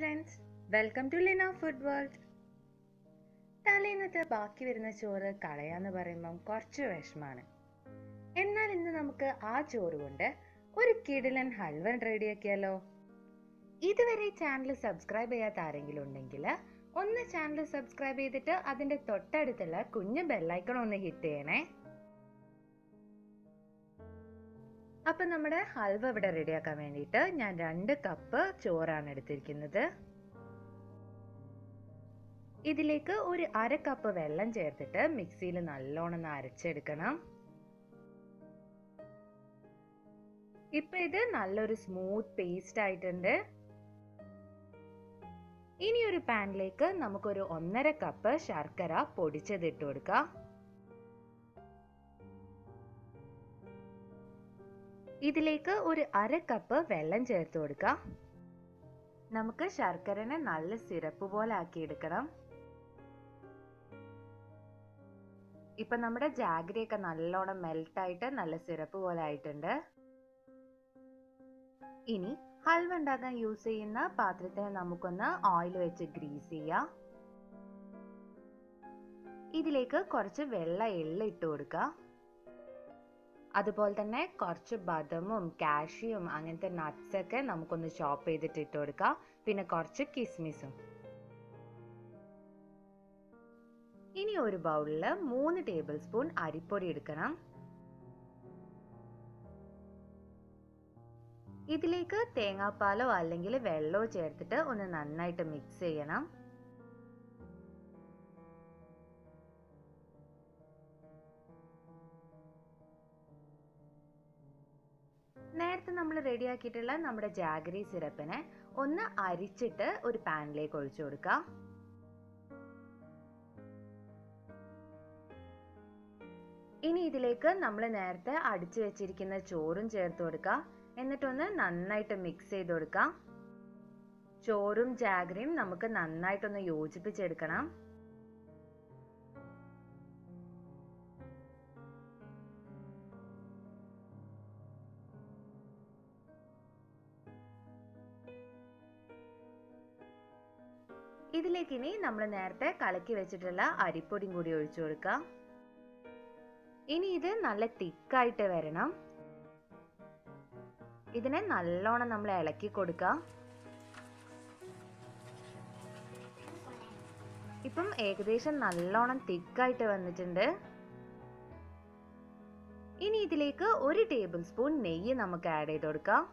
friends welcome to Lina food world തലേന്നത്തെ ബാക്കി വരുന്ന ചോറ് കളയാന്ന് പറയുമ്പം കുറച്ച് വിഷമാണ് എന്നാൽ ഇന്ന് നമുക്ക് ആ ചോറ് കൊണ്ട് ഒരു കിടിലൻ ഹൽവ റെഡിയാക്കിയാലോ ഇതുവരെ ചാനൽ സബ്സ്ക്രൈബ് ചെയ്യാത്ത ആരെങ്കിലും ഉണ്ടെങ്കിൽ ഒന്ന് ചാനൽ സബ്സ്ക്രൈബ് ചെയ്തിട്ട് അതിന്റെ തൊട്ടടുത്തുള്ള കുഞ്ഞു ബെല്ലൈക്കൺ ഒന്ന് ഹിറ്റ് ചെയ്യണേ അപ്പൊ നമ്മുടെ ഹൽവ ഇവിടെ റെഡിയാക്കാൻ വേണ്ടിയിട്ട് ഞാൻ രണ്ട് കപ്പ് ചോറാണ് എടുത്തിരിക്കുന്നത് ഇതിലേക്ക് ഒരു അര കപ്പ് വെള്ളം ചേർത്തിട്ട് മിക്സിയിൽ നല്ലോണം ഒന്ന് അരച്ചെടുക്കണം ഇപ്പൊ ഇത് നല്ലൊരു സ്മൂത്ത് പേസ്റ്റ് ആയിട്ടുണ്ട് ഇനി ഒരു പാനിലേക്ക് നമുക്കൊരു ഒന്നര കപ്പ് ശർക്കര പൊടിച്ചത് ഇട്ട് കൊടുക്കാം ഇതിലേക്ക് ഒരു അര കപ്പ് വെള്ളം ചേർത്ത് കൊടുക്കാം നമുക്ക് ശർക്കരനെ നല്ല സിറപ്പ് പോലെ ആക്കി എടുക്കണം ഇപ്പൊ നമ്മുടെ ജാഗ്രിയൊക്കെ നല്ലോണം മെൽറ്റ് ആയിട്ട് നല്ല സിറപ്പ് പോലെ ആയിട്ടുണ്ട് ഇനി ഹൽവ ഉണ്ടാക്കാൻ യൂസ് ചെയ്യുന്ന പാത്രത്തെ നമുക്കൊന്ന് ഓയിൽ വെച്ച് ഗ്രീസ് ചെയ്യാം ഇതിലേക്ക് കുറച്ച് വെള്ള എള്ള ഇട്ട് കൊടുക്കുക അതുപോലെ തന്നെ കുറച്ച് ബദമും കാഷ്യും അങ്ങനത്തെ നട്ട്സ് ഒക്കെ നമുക്കൊന്ന് ചോപ്പ് ചെയ്തിട്ട് ഇട്ട് കൊടുക്കാം പിന്നെ കുറച്ച് കിസ്മിസും ഇനി ഒരു ബൗളിൽ മൂന്ന് ടേബിൾ സ്പൂൺ അരിപ്പൊടി എടുക്കണം ഇതിലേക്ക് തേങ്ങാപ്പാലോ അല്ലെങ്കിൽ വെള്ളമോ ചേർത്തിട്ട് ഒന്ന് നന്നായിട്ട് മിക്സ് ചെയ്യണം നേരത്തെ നമ്മൾ റെഡിയാക്കിയിട്ടുള്ള നമ്മുടെ ജാഗരി സിറപ്പിനെ ഒന്ന് അരിച്ചിട്ട് ഒരു പാനിലേക്ക് ഒഴിച്ചു കൊടുക്കാം ഇനി ഇതിലേക്ക് നമ്മൾ നേരത്തെ അടിച്ചു വെച്ചിരിക്കുന്ന ചോറും ചേർത്ത് കൊടുക്കാം എന്നിട്ടൊന്ന് നന്നായിട്ട് മിക്സ് ചെയ്ത് കൊടുക്കാം ചോറും ജാഗരിയും നമുക്ക് നന്നായിട്ടൊന്ന് യോജിപ്പിച്ചെടുക്കണം ഇതിലേക്ക് ഇനി നമ്മൾ നേരത്തെ കലക്കി വെച്ചിട്ടുള്ള അരിപ്പൊടിയും കൂടി ഒഴിച്ചു കൊടുക്കാം ഇനി ഇത് നല്ല തിക്കായിട്ട് വരണം ഇതിനെ നല്ലോണം നമ്മൾ ഇളക്കി കൊടുക്കാം ഇപ്പം ഏകദേശം നല്ലോണം തിക്കായിട്ട് വന്നിട്ടുണ്ട് ഇനി ഇതിലേക്ക് ഒരു ടേബിൾ സ്പൂൺ നെയ്യ് നമുക്ക് ആഡ് ചെയ്ത് കൊടുക്കാം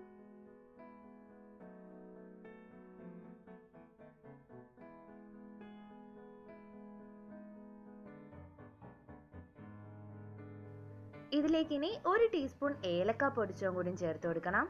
ഇതിലേക്ക് ഇനി ഒരു ടീസ്പൂൺ ഏലക്ക പൊടിച്ചതും കൂടി ചേർത്ത് കൊടുക്കണം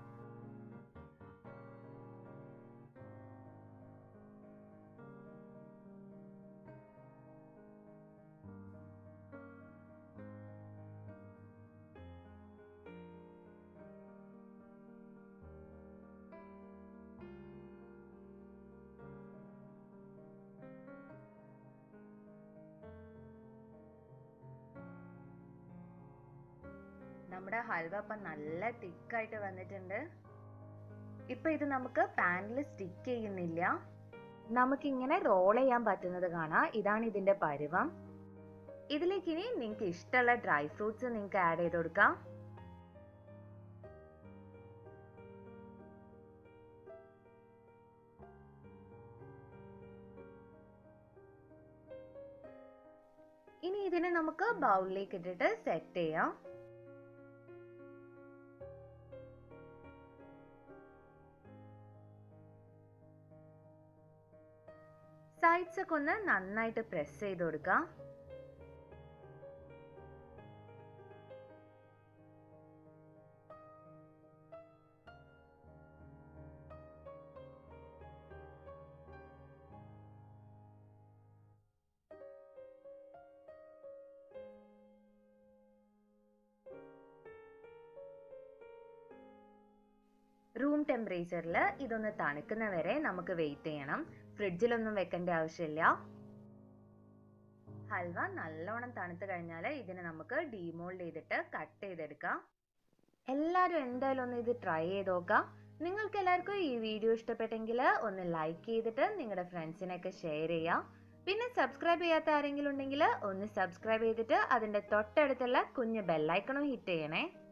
നമ്മുടെ ഹൽവ ഇപ്പം നല്ല തിക്കായിട്ട് വന്നിട്ടുണ്ട് ഇപ്പൊ ഇത് നമുക്ക് പാനിൽ സ്റ്റിക്ക് ചെയ്യുന്നില്ല നമുക്കിങ്ങനെ റോൾ ചെയ്യാൻ പറ്റുന്നത് കാണാം ഇതാണ് ഇതിന്റെ പരുവം ഇതിലേക്ക് ഇനി നിങ്ങൾക്ക് ഇഷ്ടമുള്ള ഡ്രൈ ഫ്രൂട്ട്സ് നിങ്ങൾക്ക് ആഡ് ചെയ്ത് കൊടുക്കാം ഇനി ഇതിനെ നമുക്ക് ബൗളിലേക്ക് ഇട്ടിട്ട് സെറ്റ് ചെയ്യാം സൈഡ്സ് ഒക്കെ ഒന്ന് നന്നായിട്ട് പ്രസ് ചെയ്ത് കൊടുക്കാം റൂം ടെമ്പറേച്ചറിൽ ഇതൊന്ന് തണുക്കുന്ന വരെ നമുക്ക് വെയിറ്റ് ചെയ്യണം ഫ്രിഡ്ജിലൊന്നും വെക്കേണ്ട ആവശ്യമില്ല ഹൽവ നല്ലോണം തണുത്ത് കഴിഞ്ഞാൽ ഇതിനെ നമുക്ക് ഡീമോൾഡ് ചെയ്തിട്ട് കട്ട് ചെയ്തെടുക്കാം എല്ലാവരും എന്തായാലും ഒന്ന് ഇത് ട്രൈ ചെയ്ത് നോക്കാം നിങ്ങൾക്ക് എല്ലാവർക്കും ഈ വീഡിയോ ഇഷ്ടപ്പെട്ടെങ്കിൽ ഒന്ന് ലൈക്ക് ചെയ്തിട്ട് നിങ്ങളുടെ ഫ്രണ്ട്സിനൊക്കെ ഷെയർ ചെയ്യാം പിന്നെ സബ്സ്ക്രൈബ് ചെയ്യാത്ത ആരെങ്കിലും ഉണ്ടെങ്കിൽ ഒന്ന് സബ്സ്ക്രൈബ് ചെയ്തിട്ട് അതിൻ്റെ തൊട്ടടുത്തുള്ള കുഞ്ഞ് ബെല്ലൈക്കണും ഹിറ്റ് ചെയ്യണേ